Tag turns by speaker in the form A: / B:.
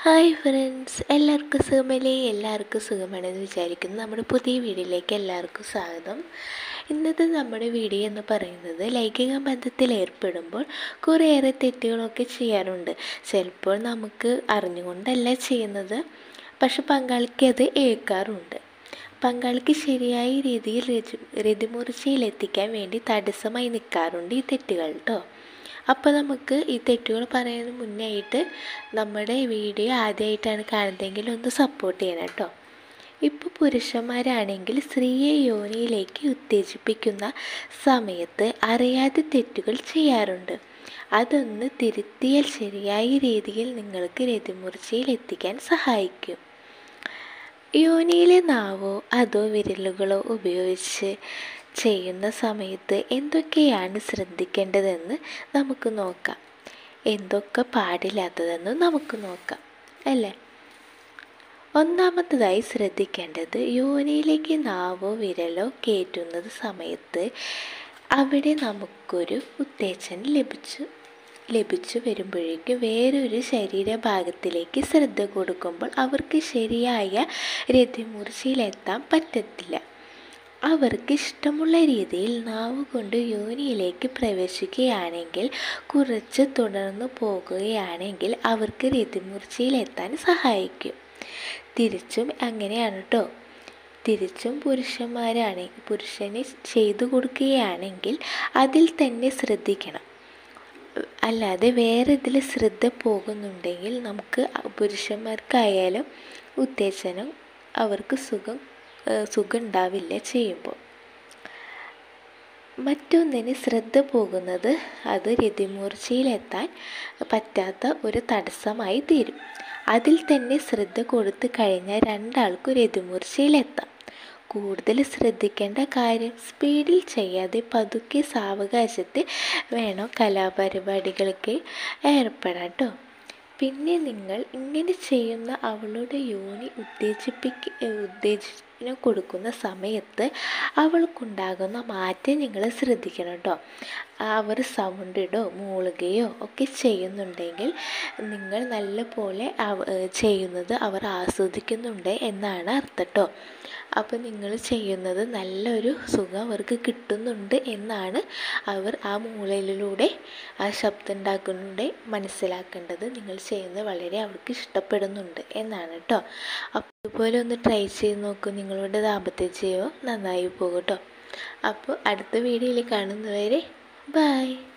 A: hi friends എല്ലാവർക്കും സുഖമല്ലേ എല്ലാവർക്കും സുഖമാണെന്ന് വിചാരിക്കുന്നു നമ്മുടെ പുതിയ വീഡിയോയിലേക്ക് എല്ലാവർക്കും സ്വാഗതം ഇന്നത്തെ നമ്മുടെ വീഡിയോ എന്ന് പറയുന്നത് ലൈംഗിക ബന്ധത്തിൽ ഏർപ്പെടുമ്പോൾ കുറേയേറെ തെറ്റുകളൊക്കെ ചെയ്യാറുണ്ട് ചിലപ്പോൾ നമുക്ക് അറിഞ്ഞുകൊണ്ടല്ല ചെയ്യുന്നത് പക്ഷെ പങ്കാളിക്ക് അത് ഏൽക്കാറുണ്ട് പങ്കാളിക്ക് ശരിയായ രീതിയിൽ രതി രതിമൂർച്ചയിൽ എത്തിക്കാൻ വേണ്ടി തടസ്സമായി നിൽക്കാറുണ്ട് ഈ തെറ്റുകൾ കേട്ടോ അപ്പോൾ നമുക്ക് ഈ തെറ്റുകൾ പറയുന്നതിന് മുന്നേ ആയിട്ട് നമ്മുടെ വീഡിയോ ആദ്യമായിട്ടാണ് കാണുന്നതെങ്കിൽ ഒന്ന് സപ്പോർട്ട് ചെയ്യണം കേട്ടോ ഇപ്പോൾ പുരുഷന്മാരാണെങ്കിൽ സ്ത്രീയെ യോനിയിലേക്ക് ഉത്തേജിപ്പിക്കുന്ന സമയത്ത് അറിയാതെ തെറ്റുകൾ ചെയ്യാറുണ്ട് അതൊന്ന് തിരുത്തിയാൽ ശരിയായ രീതിയിൽ നിങ്ങൾക്ക് രതിമൂർച്ചയിൽ എത്തിക്കാൻ സഹായിക്കും യോനിയിലെ നാവോ അതോ വിരലുകളോ ഉപയോഗിച്ച് ചെയ്യുന്ന സമയത്ത് എന്തൊക്കെയാണ് ശ്രദ്ധിക്കേണ്ടതെന്ന് നമുക്ക് നോക്കാം എന്തൊക്കെ പാടില്ലാത്തതെന്ന് നമുക്ക് നോക്കാം അല്ലേ ഒന്നാമത്തതായി ശ്രദ്ധിക്കേണ്ടത് യോനിയിലേക്ക് നാവോ വിരലോ കയറ്റുന്നത് സമയത്ത് അവിടെ നമുക്കൊരു ഉത്തേജനം ലഭിച്ചു ലഭിച്ചു വരുമ്പോഴേക്കും വേറൊരു ശരീരഭാഗത്തിലേക്ക് ശ്രദ്ധ കൊടുക്കുമ്പോൾ അവർക്ക് ശരിയായ രതിമൂർച്ചയിലെത്താൻ പറ്റത്തില്ല അവർക്ക് ഇഷ്ടമുള്ള രീതിയിൽ നാവ് കൊണ്ട് യോനിയിലേക്ക് പ്രവേശിക്കുകയാണെങ്കിൽ കുറച്ച് തുടർന്നു പോകുകയാണെങ്കിൽ അവർക്ക് രതിമൂർച്ചയിലെത്താൻ സഹായിക്കും തിരിച്ചും അങ്ങനെയാണ് കേട്ടോ തിരിച്ചും പുരുഷന്മാരാണ് പുരുഷന് ചെയ്തു കൊടുക്കുകയാണെങ്കിൽ അതിൽ തന്നെ ശ്രദ്ധിക്കണം അല്ലാതെ വേറെ ഇതിൽ ശ്രദ്ധ പോകുന്നുണ്ടെങ്കിൽ നമുക്ക് പുരുഷന്മാർക്കായാലും ഉത്തേജനം അവർക്ക് സുഖം സുഖം ഉണ്ടാവില്ല ചെയ്യുമ്പോൾ മറ്റൊന്നിന് ശ്രദ്ധ പോകുന്നത് അത് രതിമൂർച്ചയിലെത്താൻ പറ്റാത്ത ഒരു തടസ്സമായി തീരും അതിൽ തന്നെ ശ്രദ്ധ കൊടുത്തു കഴിഞ്ഞാൽ രണ്ടാൾക്കും രതിമൂർച്ചയിലെത്താം കൂടുതൽ ശ്രദ്ധിക്കേണ്ട കാര്യം സ്പീഡിൽ ചെയ്യാതെ പതുക്കെ സാവകാശത്തിൽ വേണം കലാപരിപാടികൾക്ക് ഏർപ്പെടാം കേട്ടോ പിന്നെ നിങ്ങൾ ഇങ്ങനെ ചെയ്യുന്ന അവളുടെ യോനി ഉത്തേജിപ്പിക്ക ഉത്തേജനം കൊടുക്കുന്ന സമയത്ത് അവൾക്കുണ്ടാകുന്ന മാറ്റം നിങ്ങൾ ശ്രദ്ധിക്കണം കേട്ടോ അവർ സൗണ്ട് ഇടോ മൂളുകയോ ഒക്കെ ചെയ്യുന്നുണ്ടെങ്കിൽ നിങ്ങൾ നല്ല പോലെ ചെയ്യുന്നത് അവർ ആസ്വദിക്കുന്നുണ്ട് എന്നാണ് അർത്ഥം കേട്ടോ അപ്പോൾ നിങ്ങൾ ചെയ്യുന്നത് നല്ലൊരു സുഖം അവർക്ക് കിട്ടുന്നുണ്ട് എന്നാണ് അവർ ആ മൂളലിലൂടെ ആ ശബ്ദം ഉണ്ടാക്കുന്നുണ്ട് മനസ്സിലാക്കേണ്ടത് നിങ്ങൾ ചെയ്യുന്നത് വളരെ അവർക്ക് ഇഷ്ടപ്പെടുന്നുണ്ട് എന്നാണ് കേട്ടോ അപ്പോൾ ഇതുപോലെ ഒന്ന് ട്രൈ ചെയ്ത് നോക്കൂ നിങ്ങളുടെ ദാമ്പത്യ ജീവിതം നന്നായി പോകും കേട്ടോ അപ്പോൾ അടുത്ത വീഡിയോയിൽ കാണുന്നവരെ ബൈ